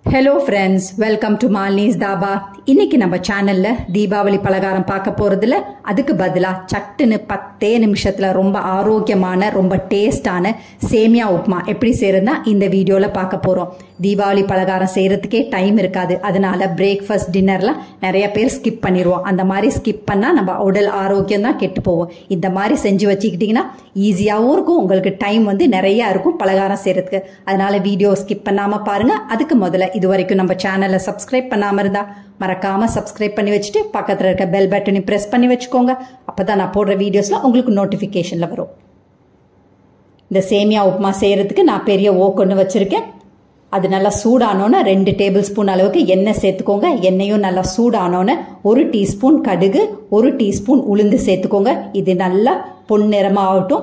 hello friends welcome to Malini's dhaba இன்னைக்கு நம்ம சேனல்ல தீபாவளி பலகாரம் பார்க்க போறதுல அதுக்கு பதிலா சட்டுன்னு பத்தே நிமிஷத்துல ரொம்ப ஆரோக்கியமான ரொம்ப டேஸ்டான சேமியா உப்புமா எப்படி செய்யறதுனா இந்த வீடியோல பார்க்க போறோம் தீபாவளி பலகாரம் செய்யறதுக்கே டைம் இருக்காது அதனால பிரேக்ஃபாஸ்ட் டின்னர்லாம் நிறைய பேர் ஸ்கிப் பண்ணிடுவோம் அந்த மாதிரி ஸ்கிப் பண்ணா நம்ம உடல் ஆரோக்கியம் தான் கெட்டு போவோம் இந்த மாதிரி செஞ்சு வச்சுக்கிட்டீங்கன்னா ஈஸியாகவும் இருக்கும் உங்களுக்கு டைம் வந்து நிறைய இருக்கும் பலகாரம் செய்யறதுக்கு அதனால வீடியோ ஸ்கிப் பண்ணாம பாருங்க அதுக்கு முதல்ல இது வரைக்கும் நம்ம சேனலை சப்ஸ்கிரைப் பண்ணாம இருந்தா மறக்காம சப்ஸ்கிரைப் பண்ணி வச்சுட்டு பக்கத்துல இருக்க பெல் பட்டனையும் பிரஸ் பண்ணி வச்சுக்கோங்க அப்பதான் நான் போடுற வீடியோஸ்ல உங்களுக்கு நோட்டிபிகேஷன்ல வரும் இந்த சேமியா உப்புமா செய்யறதுக்கு நான் பெரிய ஓக்கொன்று வச்சிருக்கேன் அது நல்லா சூடானோன்னு ரெண்டு டேபிள் ஸ்பூன் அளவுக்கு எண்ணெய் சேர்த்துக்கோங்க எண்ணெயும் நல்லா சூடானோன்னு ஒரு டீஸ்பூன் கடுகு ஒரு டீஸ்பூன் உளுந்து சேர்த்துக்கோங்க இது நல்லா பொன்னிறமாக ஆகட்டும்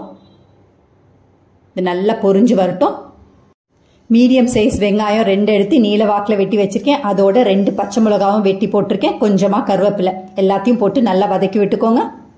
இது நல்லா பொரிஞ்சு வரட்டும் மீடியம் சைஸ் வெங்காயம் ரெண்டு எடுத்து நீல வாக்கில் வெட்டி வச்சிருக்கேன் அதோட ரெண்டு பச்சை மிளகாவும் வெட்டி போட்டிருக்கேன் கொஞ்சமாக கருவேப்பிலை எல்லாத்தையும் போட்டு நல்லா வதக்கி விட்டுக்கோங்க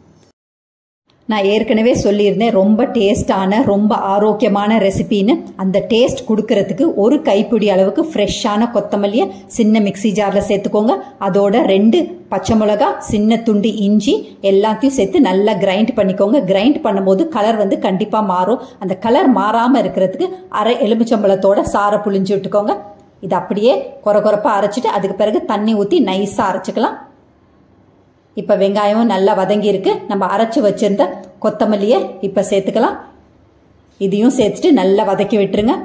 நான் ஏற்கனவே சொல்லியிருந்தேன் ரொம்ப டேஸ்டான ரொம்ப ஆரோக்கியமான ரெசிபின்னு அந்த டேஸ்ட் கொடுக்கறதுக்கு ஒரு கைப்பிடி அளவுக்கு ஃப்ரெஷ்ஷான கொத்தமல்லியை சின்ன மிக்சி ஜாரில் சேர்த்துக்கோங்க அதோட ரெண்டு பச்சை மிளகா சின்ன துண்டு இஞ்சி எல்லாத்தையும் சேர்த்து நல்லா கிரைண்ட் பண்ணிக்கோங்க கிரைண்ட் பண்ணும்போது கலர் வந்து கண்டிப்பாக மாறும் அந்த கலர் மாறாமல் இருக்கிறதுக்கு அரை எலுமிச்சம்பழத்தோட சாரை புளிஞ்சு விட்டுக்கோங்க இது அப்படியே குறை குறைப்பாக அரைச்சிட்டு அதுக்கு பிறகு தண்ணி ஊற்றி நைஸாக அரைச்சிக்கலாம் இப்போ வெங்காயமும் நல்லா வதங்கி இருக்கு நம்ம அரைச்சி வச்சிருந்த கொத்தமல்லியை இப்போ சேர்த்துக்கலாம் இதையும் சேர்த்துட்டு நல்லா வதக்கி விட்டுருங்க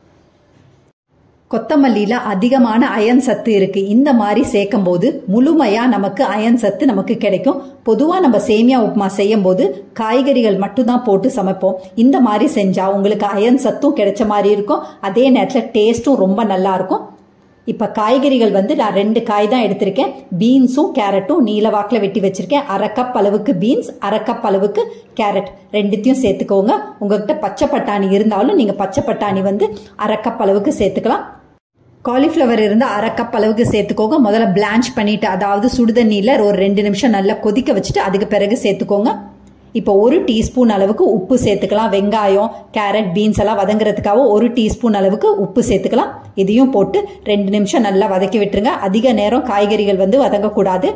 கொத்தமல்லியில அதிகமான அயன் சத்து இருக்கு இந்த மாதிரி சேர்க்கும் போது முழுமையா நமக்கு அயன் சத்து நமக்கு கிடைக்கும் பொதுவா நம்ம சேமியா உப்புமா செய்யும் போது காய்கறிகள் மட்டும்தான் போட்டு சமைப்போம் இந்த மாதிரி செஞ்சா உங்களுக்கு அயன் சத்தும் கிடைச்ச மாதிரி இருக்கும் அதே நேரத்தில் டேஸ்ட்டும் ரொம்ப நல்லா இருக்கும் இப்போ காய்கறிகள் வந்து நான் ரெண்டு காய் தான் எடுத்திருக்கேன் பீன்ஸும் கேரட்டும் நீல வாக்கில் வெட்டி வச்சிருக்கேன் அரை கப் அளவுக்கு பீன்ஸ் அரை கப் அளவுக்கு கேரட் ரெண்டுத்தையும் சேர்த்துக்கோங்க உங்ககிட்ட பச்சை பட்டாணி இருந்தாலும் நீங்கள் பச்சை பட்டாணி வந்து அரை கப் அளவுக்கு சேர்த்துக்கலாம் காலிஃப்ளவர் இருந்தால் அரை கப் அளவுக்கு சேர்த்துக்கோங்க முதல்ல பிளான்ச் பண்ணிட்டு அதாவது சுடுதண்ணியில் ஒரு ரெண்டு நிமிஷம் நல்லா கொதிக்க வச்சுட்டு அதுக்கு பிறகு சேர்த்துக்கோங்க இப்போ ஒரு டீஸ்பூன் அளவுக்கு உப்பு சேர்த்துக்கலாம் வெங்காயம் கேரட் பீன்ஸ் எல்லாம் வதங்குறதுக்காக ஒரு டீஸ்பூன் அளவுக்கு உப்பு சேர்த்துக்கலாம் இதையும் போட்டு ரெண்டு நிமிஷம் நல்லா வதக்கி விட்டுருங்க அதிக நேரம் காய்கறிகள் வந்து வதங்கக்கூடாது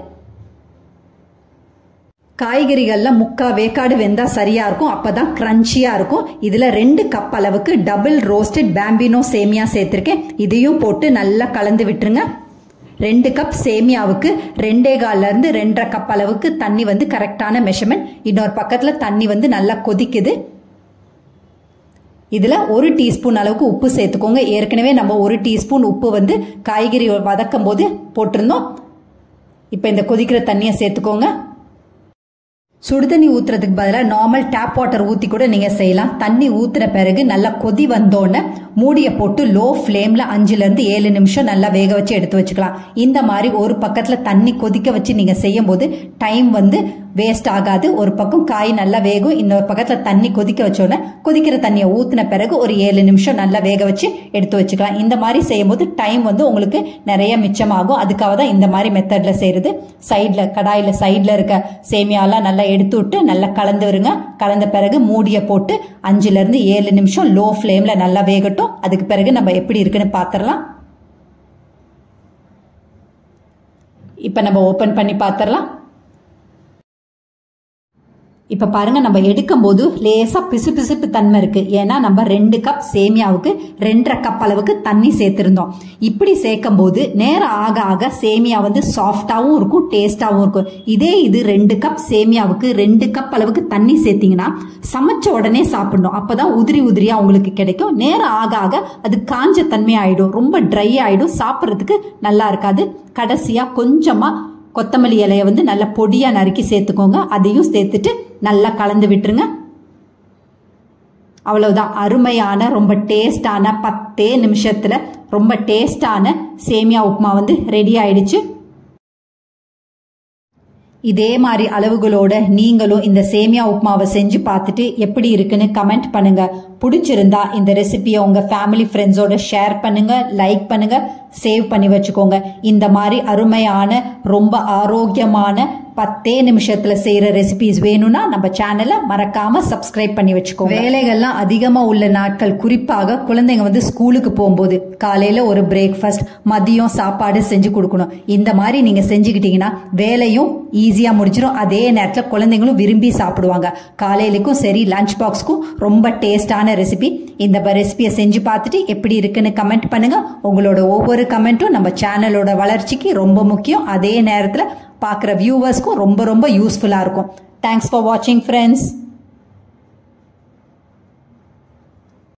காய்கறிகள்ல முக்கா வேக்காடு வெந்தா சரியா இருக்கும் அப்பதான் கிரன்ச்சியா இருக்கும் இதுல ரெண்டு கப் அளவுக்கு டபுள் ரோஸ்டட் பேம்பினோ சேமியா சேர்த்திருக்கேன் இதையும் போட்டு நல்லா கலந்து விட்டுருங்க ரெண்டு கப் சேமியாவுக்கு ரெண்டே கால்ல இருந்து ரெண்டரை கப் அளவுக்கு தண்ணி வந்து கரெக்டான மெஷர்மெண்ட் இன்னொரு பக்கத்துல தண்ணி வந்து நல்லா கொதிக்குது இதுல ஒரு டீஸ்பூன் அளவுக்கு உப்பு சேர்த்துக்கோங்க ஏற்கனவே நம்ம ஒரு டீஸ்பூன் உப்பு வந்து காய்கறி வதக்கும் போது போட்டிருந்தோம் இப்போ இந்த கொதிக்கிற தண்ணியை சேர்த்துக்கோங்க சுடுதண்ணி ஊத்துறதுக்கு பதிலாக நார்மல் டேப் வாட்டர் ஊற்றி கூட நீங்கள் செய்யலாம் தண்ணி ஊற்றுன பிறகு நல்லா கொதி வந்தோடனே மூடியை போட்டு லோ ஃப்ளேமில் அஞ்சுலேருந்து ஏழு நிமிஷம் நல்லா வேக வச்சு எடுத்து வச்சுக்கலாம் இந்த மாதிரி ஒரு பக்கத்தில் தண்ணி கொதிக்க வச்சு நீங்கள் செய்யும் போது டைம் வந்து வேஸ்ட் ஆகாது ஒரு பக்கம் காய் நல்லா வேகும் இன்னொரு பக்கத்தில் தண்ணி கொதிக்க வச்சோன்னே கொதிக்கிற தண்ணியை ஊற்றின பிறகு ஒரு ஏழு நிமிஷம் நல்லா வேக வச்சு எடுத்து வச்சுக்கலாம் இந்த மாதிரி செய்யும்போது டைம் வந்து உங்களுக்கு நிறைய மிச்சமாகும் அதுக்காக தான் இந்த மாதிரி மெத்தடில் செய்கிறது சைடில் கடாயில் சைடில் இருக்க சேமியாலாம் நல்லா எடுத்து விட்டு நல்லா கலந்து வருங்க கலந்த பிறகு மூடியை போட்டு அஞ்சுலேருந்து ஏழு நிமிஷம் லோ ஃப்ளேமில் நல்லா வேகட்டும் அதுக்கு பிறகு நம்ம எப்படி இருக்குன்னு பார்த்துடலாம் இப்போ நம்ம ஓப்பன் பண்ணி பார்த்துடலாம் இப்போ பாருங்க நம்ம எடுக்கும் போது லேசா பிசு பிசுப்பு தன்மை இருக்கு ஏன்னா நம்ம ரெண்டு கப் சேமியாவுக்கு ரெண்டரை கப் அளவுக்கு தண்ணி சேர்த்திருந்தோம் இப்படி சேர்க்கும் போது நேரம் ஆக ஆக சேமியா வந்து சாஃப்டாவும் இருக்கும் டேஸ்டாவும் இருக்கும் இதே இது ரெண்டு கப் சேமியாவுக்கு ரெண்டு கப் அளவுக்கு தண்ணி சேர்த்தீங்கன்னா சமைச்ச உடனே சாப்பிடணும் அப்பதான் உதிரி உதிரியா உங்களுக்கு கிடைக்கும் நேரம் ஆக ஆக அது காஞ்ச தன்மை ஆயிடும் ரொம்ப ட்ரை ஆயிடும் சாப்பிட்றதுக்கு நல்லா இருக்காது கடைசியா கொஞ்சமா கொத்தமல்லி இலையை வந்து நல்லா பொடியாக நறுக்கி சேர்த்துக்கோங்க அதையும் சேர்த்துட்டு நல்லா கலந்து விட்டுருங்க அவ்வளவுதான் அருமையான ரொம்ப டேஸ்டான பத்தே நிமிஷத்தில் ரொம்ப டேஸ்டான சேமியா உப்புமா வந்து ரெடி ஆயிடுச்சு இதே மாதிரி அளவுகளோட நீங்களும் இந்த சேமியா உப்புமாவை செஞ்சு பார்த்துட்டு எப்படி இருக்குன்னு கமெண்ட் பண்ணுங்க பிடிச்சிருந்தா இந்த ரெசிபியை உங்க ஃபேமிலி ஃப்ரெண்ட்ஸோட ஷேர் பண்ணுங்க லைக் பண்ணுங்க சேவ் பண்ணி வச்சுக்கோங்க இந்த மாதிரி அருமையான ரொம்ப ஆரோக்கியமான பத்தே நிமிஷத்துல செய்யற ரெசிபிஸ் வேணும்னா நம்ம சேனலை மறக்காம சப்ஸ்கிரைப் பண்ணி வச்சுக்கோ வேலைகள்லாம் அதிகமா உள்ள நாட்கள் குறிப்பாக குழந்தைங்க வந்து ஸ்கூலுக்கு போகும்போது காலையில ஒரு பிரேக்ஃபாஸ்ட் மதியம் சாப்பாடு செஞ்சு கொடுக்கணும் இந்த மாதிரி நீங்க செஞ்சுக்கிட்டீங்கன்னா வேலையும் ஈஸியா முடிஞ்சிடும் அதே நேரத்தில் குழந்தைங்களும் விரும்பி சாப்பிடுவாங்க காலையிலுக்கும் சரி லஞ்ச் பாக்ஸ்க்கும் ரொம்ப டேஸ்டான ரெசிபி இந்த ரெசிபியை செஞ்சு பார்த்துட்டு எப்படி இருக்குன்னு கமெண்ட் பண்ணுங்க உங்களோட ஒவ்வொரு கமெண்ட்டும் நம்ம சேனலோட வளர்ச்சிக்கு ரொம்ப முக்கியம் அதே நேரத்தில் பார்க்குற வியூவர்ஸ்க்கும் ரொம்ப ரொம்ப யூஸ்ஃபுல்லாக இருக்கும் தேங்க்ஸ் ஃபார் வாட்சிங் ஃப்ரெண்ட்ஸ்